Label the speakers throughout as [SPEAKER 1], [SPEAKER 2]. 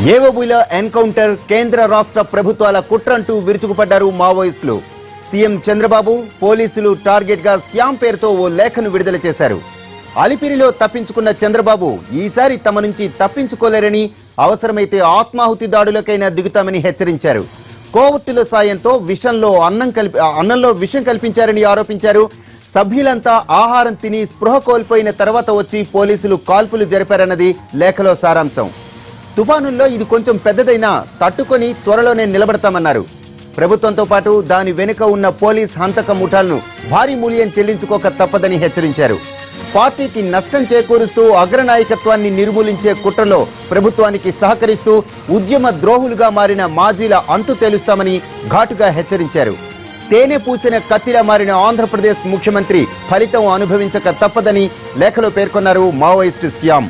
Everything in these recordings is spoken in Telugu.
[SPEAKER 1] ఏవోబుల ఎన్కౌంటర్ కేంద్ర రాష్ట్ర ప్రభుత్వాల కుట్రంటూ విరుచుకుపడ్డారు మావోయిస్టులు సీఎం చంద్రబాబు పోలీసులు టార్గెట్ గా శ్యామ్ పేరుతో ఓ లేఖను విడుదల చేశారు అలిపిరిలో తప్పించుకున్న చంద్రబాబు ఈసారి తమ నుంచి తప్పించుకోలేరని అవసరమైతే ఆత్మాహుతి దాడులకైనా దిగుతామని హెచ్చరించారు కోవత్తుల సాయంతో విషంలో అన్నం కల్పి అన్నంలో విషం కల్పించారని ఆరోపించారు సభ్యులంతా ఆహారం తిని స్పృహ కోల్పోయిన తర్వాత వచ్చి పోలీసులు కాల్పులు జరిపారన్నది లేఖలో సారాంశం తుఫానుల్లో ఇది కొంచెం పెద్దదైనా తట్టుకొని త్వరలోనే నిలబడతామన్నారు ప్రభుత్వంతో పాటు దాని వెనుక ఉన్న పోలీస్ హంతక ముఠాలను భారీ మూల్యం చెల్లించుకోక తప్పదని హెచ్చరించారు పార్టీకి నష్టం చేకూరుస్తూ అగ్రనాయకత్వాన్ని నిర్మూలించే కుట్రలో ప్రభుత్వానికి సహకరిస్తూ ఉద్యమ ద్రోహులుగా మారిన మాజీల అంతు తేలుస్తామని ఘాటుగా హెచ్చరించారు తేనె పూసిన కత్తిలా మారిన ఆంధ్రప్రదేశ్ ముఖ్యమంత్రి ఫలితం అనుభవించక తప్పదని లేఖలో పేర్కొన్నారు మావోయిస్టు శ్యామ్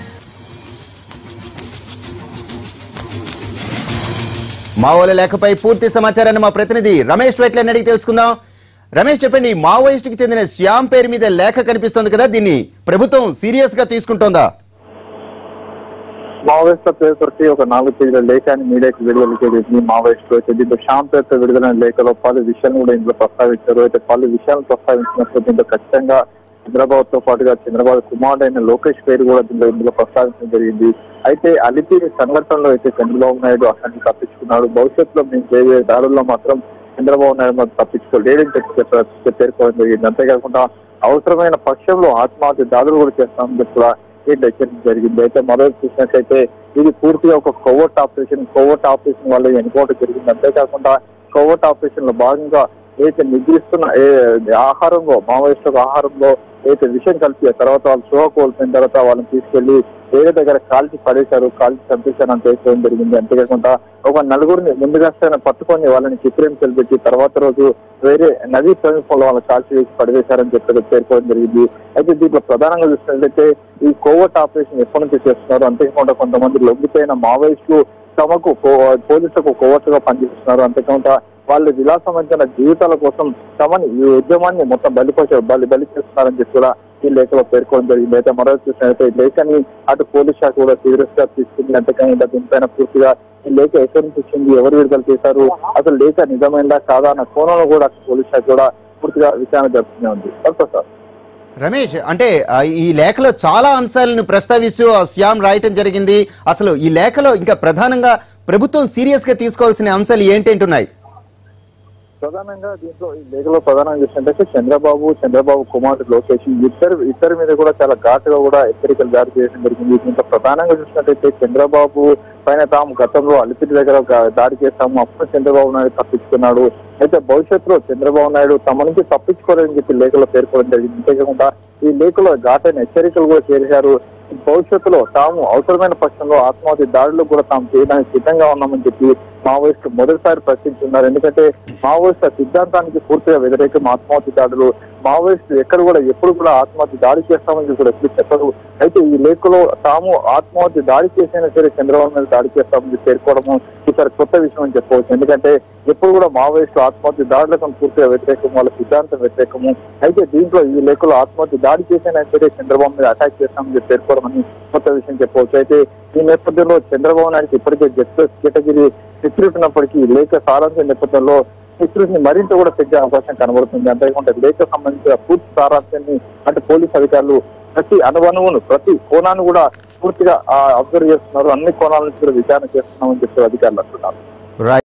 [SPEAKER 1] మావోల లేఖపై పూర్తి సమాచారాన్ని మా ప్రతినిధి రమేష్ వెట్లని అడిగి తెలుసుకుందాం రమేష్ చెప్పండి మావోయిస్ట్ కి చెందిన శ్యామ్ పేరు మీద లేఖ కనిపిస్తోంది కదా దీన్ని ప్రభుత్వం సీరియస్ గా తీసుకుంటోందా
[SPEAKER 2] మావోయిస్టుల పేరు కొట్టి ఒక నాలుగు పేజీల లేఖాన్ని మీడియాకి విడుదల చేసింది మావోయిస్టులు అయితే దీంట్లో శ్యామ్ పేరుతో విడుదలైన లేఖలో పలు విషయాలను కూడా ఇందులో ప్రస్తావించారు అయితే పలు విషయాలను ప్రస్తావించినప్పుడు దీంట్లో ఖచ్చితంగా చంద్రబాబు తో పాటుగా చంద్రబాబు కుమారుడు అయిన లోకేష్ పేరు కూడా దీంట్లో ఇందులో ప్రస్తావించడం జరిగింది అయితే అలిపిరి సంఘటనలో అయితే చంద్రబాబు నాయుడు అక్కడి నుంచి తప్పించుకున్నాడు భవిష్యత్తులో మేము చేయే దాడుల్లో మాత్రం చంద్రబాబు నాయుడు మాత్రం తప్పించుకోలేడని చెప్పి చెప్ప- పేర్కోవడం జరిగింది అంతేకాకుండా అవసరమైన పక్షంలో ఆత్మహత్య దాడులు కూడా చేస్తామని చెప్పి కూడా ఈ హెచ్చరించడం జరిగింది అయితే మరో చూసినట్లయితే ఇది పూర్తిగా ఒక కోవర్ట్ ఆపరేషన్ కోవర్ట్ ఆపరేషన్ వల్ల ఎన్కౌంటర్ జరిగింది అంతేకాకుండా కోవర్ట్ ఆపరేషన్ లో భాగంగా ఏదైతే నిద్రిస్తున్న ఏ ఆహారంలో మావోయిస్టుల ఆహారంలో ఏదైతే విషయం కలిపి ఆ తర్వాత వాళ్ళు షో కోల్పోయిన తర్వాత వాళ్ళని తీసుకెళ్లి వేరే దగ్గర కాల్చి పడేశారు కాల్చి చంపేశారు అని తెలుసుకోవడం జరిగింది అంతేకాకుండా ఒక నలుగురిని ముందుగా పట్టుకొని వాళ్ళని చిత్రీహింసలు పెట్టి తర్వాత రోజు వేరే నదీ సమీపంలో వాళ్ళని కాల్చి వేసి పడివేశారని చెప్పి పేర్కోవడం జరిగింది అయితే దీంట్లో ప్రధానంగా చూసినట్లయితే ఈ కోవట్ ఆపరేషన్ ఎప్పటి నుంచి చేస్తున్నారు అంతేకాకుండా కొంతమంది లొంగిపోయిన మావోయిస్టులు తమకు కో- పోలీసులకు కోవట్టుగా పనిచేస్తున్నారు అంతేకాకుండా వాళ్ళ విలాసవంతమైన జీవితాల కోసం తమని ఈ ఉద్యమాన్ని మొత్తం బలిపోసే బలి బలి చేస్తున్నారని చెప్పి కూడా ఈ లేఖలో పేర్కోవడం జరిగింది అయితే మరో చూసినట్లయితే ఈ లేఖని అటు పోలీస్ శాఖ కూడా సీరియస్ గా తీసుకుంది అంతేకాకుండా దీనిపైన పూర్తిగా ఈ లేఖ ఎక్కడి నుంచి వచ్చింది ఎవరు విడుదల చేశారు అసలు లేఖ నిజమైందా కాదా అన్న కోణంలో కూడా పోలీస్ శాఖ కూడా పూర్తిగా విచారణ జరుపుతూనే ఉంది ఓకే సార్
[SPEAKER 1] రమేష్ అంటే ఆ, ఈ లేఖలో చాలా అంశాలను ప్రస్తావిస్తూ ఆ శ్యామ్ రాయటం జరిగింది అసలు ఈ లేఖలో ఇంకా ప్రధానంగా ప్రభుత్వం సీరియస్ గా తీసుకోవాల్సిన అంశాలు ఏంటేంటున్నాయి
[SPEAKER 2] ప్రధానంగా దీంట్లో ఈ లేఖలో ప్రధానంగా చూసినట్టయితే చంద్రబాబు చంద్రబాబు కుమారుడు లోకేష్ ఈ ఇద్దరు ఇద్దరి మీద కూడా చాలా ఘాటుగా కూడా హెచ్చరికలు జారీ చేయడం జరిగింది దీంట్లో ప్రధానంగా చూసినట్టయితే చంద్రబాబు పైన తాము గతంలో అలిపిరి దగ్గర ఒక దాడి చేస్తాము అప్పుడు చంద్రబాబు నాయుడు తప్పించుకున్నాడు అయితే భవిష్యత్తులో చంద్రబాబు నాయుడు తమ నుంచి తప్పించుకోలేదని చెప్పి లేఖలో పేర్కోవడం జరిగింది అంతేకాకుండా ఈ లేఖలో ఘాటైన హెచ్చరికలు కూడా చేశారు భవిష్యత్తులో తాము అవసరమైన పక్షంలో ఆత్మహత్య దాడులు కూడా తాము చేయడానికి సిద్ధంగా ఉన్నామని చెప్పి మావోయిస్టులు మొదటిసారి ప్రశ్నించున్నారు ఎందుకంటే మావోయిస్టుల సిద్ధాంతానికి పూర్తిగా వ్యతిరేకం ఆత్మహత్య దాడులు మావోయిస్టులు ఎక్కడ కూడా ఎప్పుడు కూడా ఆత్మహత్య దాడి చేస్తామని చెప్పి కూడా ఎప్పుడు చెప్పరు అయితే ఈ లేఖలో తాము ఆత్మహత్య దాడి చేసైనా సరే చంద్రబాబు మీద దాడి చేస్తామని చెప్పి పేర్కోవడము ఈసారి కొత్త విషయం అని చెప్పవచ్చు ఎందుకంటే ఎప్పుడు కూడా మావోయిస్టులు ఆత్మహత్య దాడులకు పూర్తిగా వ్యతిరేకం వాళ్ళ సిద్ధాంతం వ్యతిరేకము అయితే దీంట్లో ఈ లేఖలో ఆత్మహత్య దాడి చేసైనా సరే చంద్రబాబు మీద అటాక్ చేస్తామని చెప్పి పేర్కోవడం అని కొత్త విషయం చెప్పవచ్చు అయితే ఈ నేపథ్యంలో చంద్రబాబు నాయుడుకి ఇప్పటికే జస్టిస్ కేటగిరీ సెక్యూరిటీ ఉన్నప్పటికీ ఈ లేఖ సారాంశం నేపథ్యంలో సెక్యూరిటీని మరింత కూడా పెంచే అవకాశం కనబడుతుంది అంతేకాకుండా లేఖ సంబంధించిన పూర్తి సారాంశాన్ని అంటే పోలీస్ అధికారులు ప్రతి అణువణువును ప్రతి కోణాన్ని కూడా పూర్తిగా అబ్జర్వ్ చేస్తున్నారు అన్ని కోణాల నుంచి కూడా విచారణ చేస్తున్నామని చెప్పి అధికారులు అంటున్నారు
[SPEAKER 1] రైట్